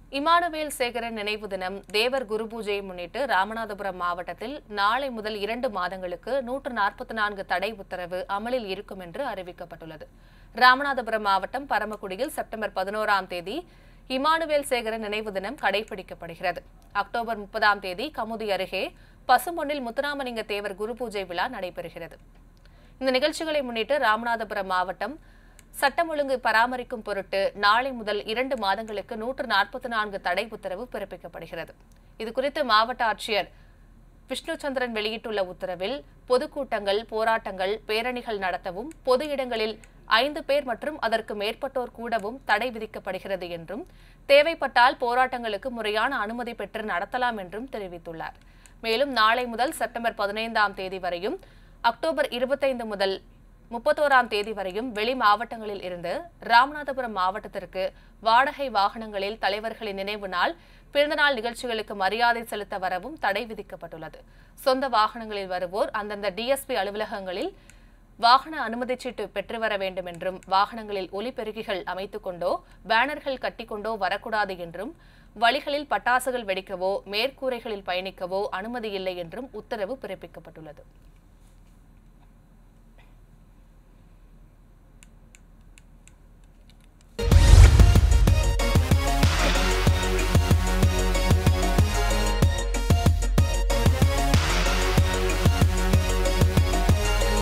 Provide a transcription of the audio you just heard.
Emmanuel Sekaran நினைவு தினம் தேவர் குரு பூஜையை முன்னிட்டு ராமநாதபுரம் மாவட்டத்தில் நாளை முதல் இரண்டு மாதங்களுக்கு நூற்று நாற்பத்தி நான்கு தடை உத்தரவு அமலில் இருக்கும் என்று அறிவிக்கப்பட்டுள்ளது ராமநாதபுரம் மாவட்டம் பரமக்குடியில் செப்டம்பர் பதினோராம் தேதி இமானுவேல் சேகரன் நினைவு தினம் கடைபிடிக்கப்படுகிறது அக்டோபர் முப்பதாம் தேதி கமுதி அருகே பசும்பொன்னில் முத்துராமலிங்க தேவர் குரு பூஜை விழா நடைபெறுகிறது இந்த நிகழ்ச்சிகளை முன்னிட்டு ராமநாதபுரம் மாவட்டம் சட்டம் ஒழுங்கு பராமரிக்கும் பொருட்டு நாளை முதல் இரண்டு மாதங்களுக்கு நூற்று நாற்பத்தி நான்கு தடை உத்தரவு பிறப்பிக்கப்படுகிறது இதுகுறித்து மாவட்ட ஆட்சியர் விஷ்ணுச்சந்திரன் வெளியிட்டுள்ள உத்தரவில் பொதுக்கூட்டங்கள் போராட்டங்கள் பேரணிகள் நடத்தவும் பொது இடங்களில் ஐந்து பேர் மற்றும் அதற்கு மேற்பட்டோர் கூடவும் தடை விதிக்கப்படுகிறது என்றும் தேவைப்பட்டால் போராட்டங்களுக்கு முறையான அனுமதி பெற்று நடத்தலாம் என்றும் தெரிவித்துள்ளார் மேலும் நாளை முதல் செப்டம்பர் பதினைந்தாம் தேதி வரையும் அக்டோபர் இருபத்தைந்து முதல் முப்பத்தோராம் தேதி வரையும் வெளி மாவட்டங்களில் இருந்து ராமநாதபுரம் மாவட்டத்திற்கு வாடகை வாகனங்களில் தலைவர்களின் நினைவு நாள் பிறந்தநாள் நிகழ்ச்சிகளுக்கு மரியாதை செலுத்த வரவும் தடை விதிக்கப்பட்டுள்ளது சொந்த வாகனங்களில் வருவோர் அந்தந்த டிஎஸ்பி அலுவலகங்களில் வாகன அனுமதிச் சீட்டு பெற்று வர வேண்டும் என்றும் வாகனங்களில் ஒலிபெருக்கிகள் அமைத்துக் கொண்டோ பேனர்கள் கட்டிக்கொண்டோ வரக்கூடாது என்றும் வழிகளில் பட்டாசுகள் வெடிக்கவோ மேற்கூரைகளில் பயணிக்கவோ அனுமதி இல்லை என்றும் உத்தரவு பிறப்பிக்கப்பட்டுள்ளது